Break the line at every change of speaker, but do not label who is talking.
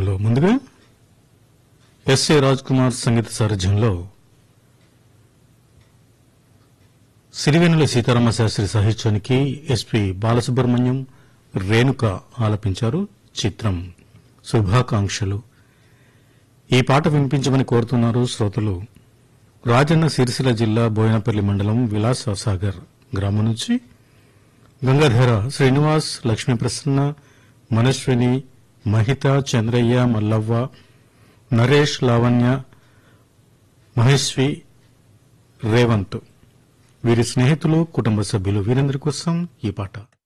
పాటలు ముందుగా ఎస్ఏ రాజ్ కుమార్ సంగీత సారథ్యంలో సిరివెన్నుల సీతారామ శాస్త్రి సాహిత్యానికి ఎస్పి బాలసుబ్రహ్మణ్యం రేణుక ఆలపించారు చిత్రం శుభాకాంక్షలు ఈ పాట వినిపించమని కోరుతున్నారు శ్రోతలు రాజన్న సిరిసిల్ల జిల్లా బోయనపల్లి మండలం విలాససాగర్ గ్రామం నుంచి గంగాధర శ్రీనివాస్ లక్ష్మీప్రసన్న మనస్విని మహిత చంద్రయ్య మల్లవ్వ నరేష్ లావణ్య మహేశ్వి రేవంత్ వీరి స్నేహితులు కుటుంబ సభ్యులు వీరందరి కోసం ఈ పాట